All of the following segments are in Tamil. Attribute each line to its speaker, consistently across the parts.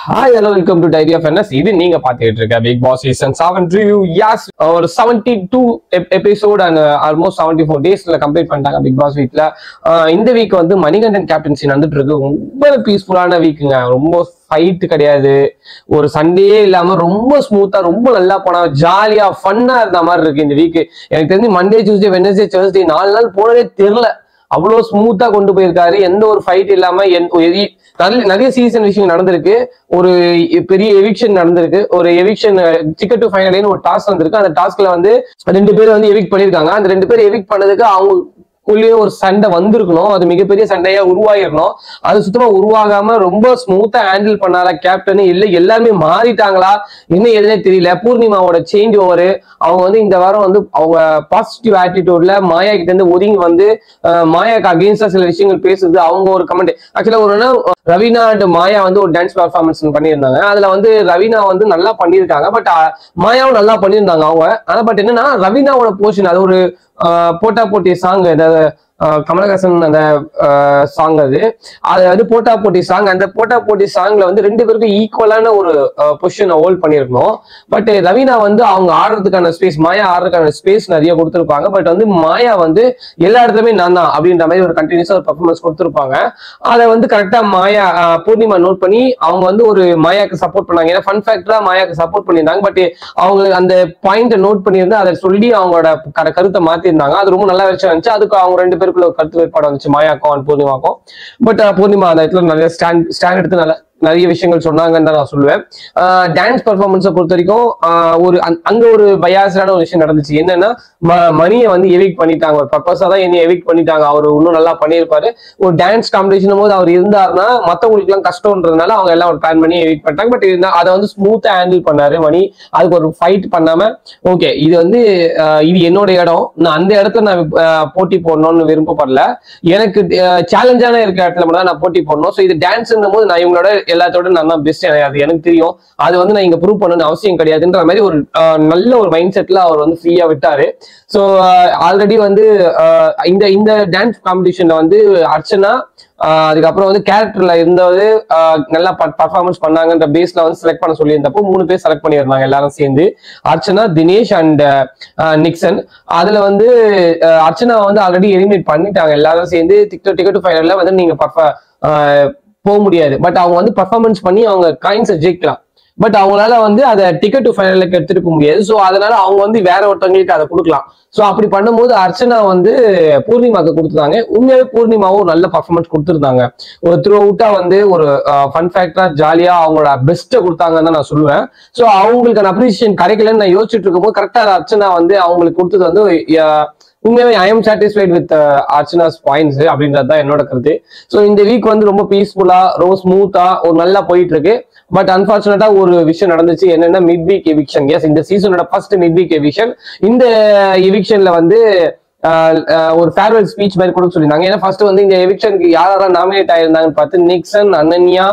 Speaker 1: hi hello welcome to diary of N S நீங்க பாத்துக்கிட்டு இருக்க Bigg Boss season seven review யாஸ் ஒரு seventy two episode and almost seventy four டேஸ்ல கம்ப்ளீட் பண்ணிட்டாங்க பிக் பாஸ் வீக்ல இந்த வீக் வந்து மணிகண்டன் கேப்டன்சி நடந்துட்டு இருக்கு ரொம்ப பீஸ்ஃபுல்லான வீக்குங்க ரொம்ப ஃபைட் கிடையாது ஒரு சண்டே இல்லாம ரொம்ப ஸ்மூத்தா ரொம்ப நல்லா போனா ஜாலியா ஃபன்னா இருந்த மாதிரி இருக்கு இந்த வீக் எனக்கு தெரிஞ்சு மண்டே டியூஸ்டே வெனஸ்டே Thursday நாலு நாள் போனதே தெரியல அவ்வளோ ஸ்மூத்தா கொண்டு போயிருக்காரு எந்த ஒரு ஃபைட் இல்லாம எந்த ஒரு எரி- நிறைய நிறைய சீசன் விஷயம் நடந்திருக்கு ஒரு பெரிய எவிக்ஷன் நடந்திருக்கு ஒரு எவிக்ஷன் டிக்கெட் டு ஃபைனல் ஒரு டாஸ்க் வந்திருக்கு அந்த டாஸ்க்ல வந்து ரெண்டு பேர் வந்து எவிக் பண்ணிருக்காங்க அந்த ரெண்டு பேர் எவிக் பண்ணதுக்கு அவங்களுக்குள்ளேயே ஒரு சண்டை வந்திருக்கணும் அது மிகப்பெரிய சண்டையா உருவாகிருக்கணும் அது சுத்தமா உருவாகாம ரொம்ப ஸ்மூத்தா ஹேண்டில் பண்ணாரா கேப்டன் இல்ல எல்லாருமே மாறிட்டாங்களா என்ன எதுனே தெரியல பூர்ணிமாவோட சேஞ்ச் ஓவர் அவங்க வந்து இந்த வாரம் வந்து அவங்க பாசிட்டிவ் ஆட்டிடியூட்ல மாயா கிட்ட இருந்து ஒதுங்கி வந்து அஹ், மாயாக்கு அகேன்ஸ்டா சில விஷயங்கள் பேசுது அவங்க ஒரு கமெண்ட் ஆக்சுவலா ஒரு நாள் ரவீனா அண்ட் மாயா வந்து ஒரு டான்ஸ் பர்ஃபார்மன்ஸ் பண்ணியிருந்தாங்க அதுல வந்து ரவீனா வந்து நல்லா பண்ணியிருக்காங்க பட் மாயாவும் நல்லா பண்ணியிருந்தாங்க அவங்க ஆனா பட் என்னன்னா ரவீனாவோட போர்ஷன் அது ஒரு அஹ், போட்டா போட்டி சாங் அதாவது அஹ், கமலஹாசன் அந்த சாங் அது அது வந்து போட்டா போட்டி சாங் அந்த போட்டா போட்டி சாங்ல வந்து ரெண்டு பேருக்கும் ஈக்குவலான ஒரு பொசிஷனை ஹோல்ட் பண்ணியிருக்கணும் பட் ரவீனா வந்து அவங்க ஆடுறதுக்கான ஸ்பேஸ் மாயா ஆடுறதுக்கான ஸ்பேஸ் நிறைய கொடுத்துருப்பாங்க பட் வந்து மாயா வந்து எல்லா இடத்துலயுமே நான் தான் அப்படின்ற மாதிரி ஒரு கண்டினியூஸா ஒரு பர்ஃபார்மன்ஸ் கொடுத்துருப்பாங்க அதை வந்து கரெக்டா மாயா அஹ், பூர்ணிமா நோட் பண்ணி அவங்க வந்து ஒரு மாயாக்கு சப்போர்ட் பண்ணாங்க ஏன்னா ஃபன் ஃபேக்டரா மாயாக்கு சப்போர்ட் பண்ணியிருந்தாங்க பட் அவங்க அந்த பாயிண்ட்டை நோட் பண்ணியிருந்து அதை சொல்லி அவங்களோட கர- கருத்தை மாத்திருந்தாங்க அது ரொம்ப நல்லா விஷயம் இருந்துச்சு அதுக்கு அவங்க ரெண்டு பேருக்குள்ள ஒரு கருத்து வேறுபாடு வந்துச்சு மாயாக்கும் and பூர்ணிமாக்கும் பட் பூர்ணிமா அந்த இடத்துல நிறைய ஸ்டாண்ட் ஸ்டாண்ட் எடுத்து நல்ல நிறைய விஷயங்கள் சொன்னாங்கன்னு தான் நான் சொல்லுவேன் டான்ஸ் பர்ஃபார்மன்ஸை பொறுத்த வரைக்கும் ஆஹ் ஒரு அங்க- அங்க ஒரு பயாசடான ஒரு விஷயம் நடந்துச்சு என்னன்னா ம- மணியை வந்து எவிக் பண்ணிட்டாங்க ஒரு பர்பஸா தான் என்ன எவிக் பண்ணிட்டாங்க அவர் இன்னும் நல்லா பண்ணியிருப்பாரு ஒரு டான்ஸ் காம்படிஷன் போது அவர் இருந்தாருன்னா மத்தவங்களுக்கு எல்லாம் கஷ்டம்ன்றதுனால அவங்க எல்லாம் ஒரு பிளான் பண்ணி எவிக் பண்ணிட்டாங்க பட் இருந்தா அதை வந்து ஸ்மூத்தா ஹேண்டில் பண்ணாரு மணி அதுக்கு ஒரு ஃபைட் பண்ணாம ஓகே இது வந்து ஆஹ் இது என்னோட இடம் நான் அந்த இடத்துல நான் ஆஹ் போட்டி போடணும்னு விருப்பப்படல எனக்கு சேலஞ்சான இருக்க இடத்துல மட்டும் தான் நான் போட்டி போடணும் ஸோ இது டான்ஸ் போது நான் இவங்களோட எல்லாத்தோட நான் தான் பெஸ்ட் அது எனக்கு தெரியும் அது வந்து நான் இங்க ப்ரூவ் பண்ணணும்னு அவசியம் கிடையாதுன்ற மாதிரி ஒரு ஆஹ் நல்ல ஒரு மைண்ட் செட்ல அவர் வந்து ஃப்ரீயா விட்டாரு ஸோ ஆல்ரெடி வந்து ஆஹ் இந்த இந்த டான்ஸ் காம்படிஷன்ல வந்து அர்ச்சனா ஆஹ் அதுக்கப்புறம் வந்து கேரக்டர்ல இருந்தது ஆஹ் நல்லா பர்ஃபார்மன்ஸ் பண்ணாங்கன்ற பேஸ்ல வந்து செலக்ட் பண்ண சொல்லியிருந்தப்போ மூணு பேர் செலக்ட் பண்ணியிருந்தாங்க எல்லாரும் சேர்ந்து அர்ச்சனா தினேஷ் அண்ட் நிக்சன் அதுல வந்து ஆஹ் அர்ச்சனா வந்து ஆல்ரெடி எலிமினேட் பண்ணிட்டாங்க எல்லாரும் சேர்ந்து டிக்கெட் டிக்கெட் ஃபைனல்ல வந்து நீங்க பர்ஃப- ஆஹ் போக முடியாது பட் அவங்க வந்து பர்ஃபார்மன்ஸ் பண்ணி அவங்க காயின்ஸை ஜெயிக்கலாம் பட் அவங்களால வந்து அதை டிக்கெட் டு ஃபைனலுக்கு எடுத்துட்டு போக முடியாது ஸோ அதனால அவங்க வந்து வேற ஒருத்தவங்களுக்கு அதை கொடுக்கலாம் ஸோ அப்படி பண்ணும்போது அர்ச்சனா வந்து பூர்ணிமாக்கு கொடுத்துருந்தாங்க உண்மையாவே பூர்ணிமாவும் நல்ல பர்ஃபார்மன்ஸ் கொடுத்துருந்தாங்க ஒரு த்ரூ அவுட்டா வந்து ஒரு ஃபன் ஃபேக்டரா ஜாலியா அவங்களோட பெஸ்ட்டை கொடுத்தாங்கன்னு தான் நான் சொல்லுவேன் ஸோ அவங்களுக்கான அப்ரிசியேஷன் கிடைக்கலன்னு நான் யோசிச்சுட்டு இருக்கும்போது கரெக்டா அர்ச்சனா வந்து அவங்களுக்கு கொடுத்தது வந்து அஹ், உண்மையாவே I am satisfied with Archana's points அப்படின்றது தான் என்னோட கருத்து ஸோ இந்த வீக் வந்து ரொம்ப பீஸ்ஃபுல்லா ரொம்ப ஸ்மூத்தா ஒரு நல்லா போயிட்டு இருக்கு பட் அன்பார்ச்சுனேட்டா ஒரு விஷயம் நடந்துச்சு என்னன்னா மிட் வீக் எவிக்ஷன் எஸ் இந்த சீசனோட ஃபர்ஸ்ட் மிட் வீக் எவிக்ஷன் இந்த எவிக்ஷன்ல வந்து ஆஹ் ஆஹ் ஒரு ஃபேர்வெல் ஸ்பீச் மாதிரி கொடுக்க சொல்லியிருந்தாங்க ஏன்னா ஃபர்ஸ்ட் வந்து இந்த எவிக்ஷனுக்கு யார் யாரெல்லாம் நாமினேட் ஆயிருந்தாங்கன்னு பார்த்து நிக்சன் அனன்யா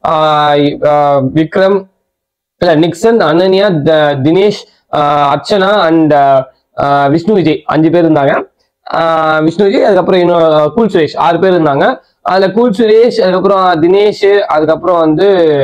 Speaker 1: ஆஹ் ஆஹ் விக்ரம் இல்ல நிக்சன் அனன்யா த- தினேஷ் ஆஹ் அர்ச்சனா அண்ட் விஷ்ணு விஜய் அஞ்சு பேர் இருந்தாங்க ஆஹ் விஷ்ணு விஜய் அதுக்கப்புறம் இன்னும் கூல் சுரேஷ் ஆறு பேர் இருந்தாங்க அதுல கூல் சுரேஷ் அதுக்கப்புறம் தினேஷ் அதுக்கப்புறம் வந்து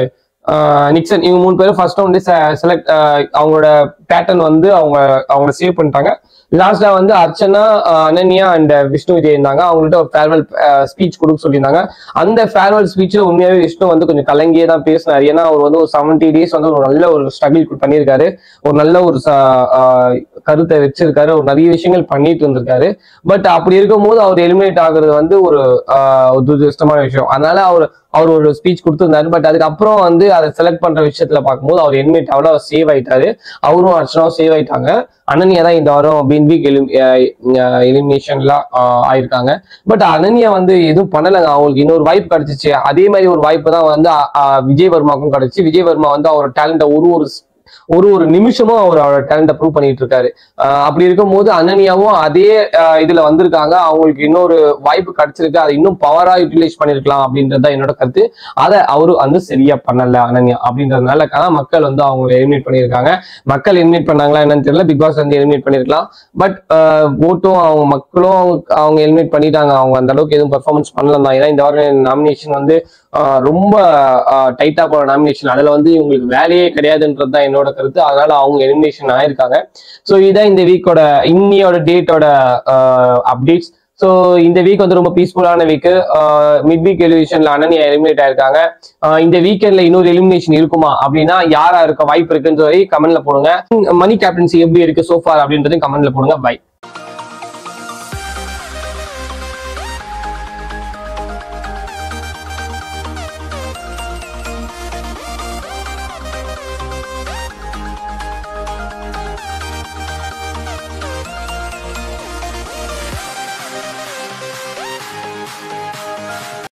Speaker 1: ஆஹ் நிக்சன் இவங்க மூணு பேரும் ஃபர்ஸ்ட் வந்து செலக்ட் அவங்களோட பேட்டர்ன் வந்து அவங்க அவங்க சேவ் பண்ணிட்டாங்க லாஸ்டா வந்து அர்ச்சனா ஆஹ் அனன்யா அண்ட் விஷ்ணு விஜய் இருந்தாங்க அவங்கள்ட்ட ஒரு ஃபேர்வெல் ஸ்பீச் கொடுக்க சொல்லியிருந்தாங்க அந்த ஃபேர்வெல் ஸ்பீச்ல உண்மையாவே விஷ்ணு வந்து கொஞ்சம் கலங்கியே தான் பேசினார் ஏன்னா அவர் வந்து ஒரு செவன்டி டேஸ் வந்து ஒரு நல்ல ஒரு ஸ்ட்ரகிள் பண்ணியிருக்காரு ஒரு நல்ல ஒரு ச- ஆஹ் கருத்தை வச்சிருக்காரு ஒரு நிறைய விஷயங்கள் பண்ணிட்டு இருந்திருக்காரு பட் அப்படி இருக்கும்போது அவர் எலிமினேட் ஆகுறது வந்து ஒரு ஆஹ் ஒரு துரதிருஷ்டமான விஷயம் அதனால அவர் அவர் ஒரு ஸ்பீச் கொடுத்திருந்தாரு பட் அதுக்கப்புறம் வந்து அதை செலக்ட் பண்ற விஷயத்துல பார்க்கும்போது அவர் எலிமினேட் ஆகல அவர் சேவ் ஆயிட்டாரு அவரும் அர்ச்சனாவும் சேவ் ஆயிட்டாங்க அனன்யா தான் இந்த வாரம் பின் வீக் எலிமினேஷன்லாம் ஆயிருக்காங்க பட் அனன்யா வந்து எதுவும் பண்ணலைங்க அவங்களுக்கு இன்னொரு வாய்ப்பு கிடைச்சிச்சு அதே மாதிரி ஒரு வாய்ப்பு தான் வந்து அ, அ, விஜய் வர்மாக்கும் கிடைச்சு விஜய் வர்மா வந்து அவரோட டேலண்ட்டை ஒரு ஒரு ஒரு ஒரு நிமிஷமும் அவர் அவரோட டேலண்ட்டை ப்ரூவ் பண்ணிட்டு இருக்காரு ஆஹ் அப்படி இருக்கும்போது அனன்யாவும் அதே ஆஹ் இதுல வந்திருக்காங்க அவங்களுக்கு இன்னொரு வாய்ப்பு கிடைச்சிருக்கு அதை இன்னும் பவரா யூட்டிலைஸ் பண்ணிருக்கலாம் அப்படின்றது தான் என்னோட கருத்து அதை அவரு வந்து சரியா பண்ணல அனன்யா அப்படின்றதுனால தான் மக்கள் வந்து அவங்க எலிமினேட் பண்ணியிருக்காங்க மக்கள் எலிமினேட் பண்ணாங்களா என்னன்னு தெரியல பிக் பாஸ் வந்து எலிமினேட் பண்ணிருக்கலாம் பட் ஓட்டும் அவங்க மக்களும் அவங்க- அவங்க எலிமினேட் பண்ணிட்டாங்க அவங்க அந்த அளவுக்கு எதுவும் பெர்ஃபார்மன்ஸ் பண்ணலாம் தான் ஏன்னா இந்த வாரம் நாமினேஷன் வந்து ஆஹ் ரொம்ப டைட்டா போற நாமினேஷன் அதுல வந்து இவங்களுக்கு வேலையே கிடையாதுன்றது தான் என்னோட கருத்து அதனால அவங்க எலிமினேஷன் ஆயிருக்காங்க ஸோ இதான் இந்த வீக்கோட இன்னியோட டேட்டோட அப்டேட்ஸ் ஸோ இந்த வீக் வந்து ரொம்ப பீஸ்ஃபுல்லான வீக் மிட் வீக் எலிமினேஷன்ல அனன்யா எலிமினேட் ஆயிருக்காங்க ஆஹ் இந்த வீக்கெண்ட்ல இன்னொரு எலிமினேஷன் இருக்குமா அப்படின்னா யாரா இருக்க வாய்ப்பு இருக்குன்னு சொல்லி கமெண்ட்ல போடுங்க மணி கேப்டன்சி எப்படி இருக்கு சோஃபார் அப்படின்றதையும் கமெண்ட்ல போடுங்க பை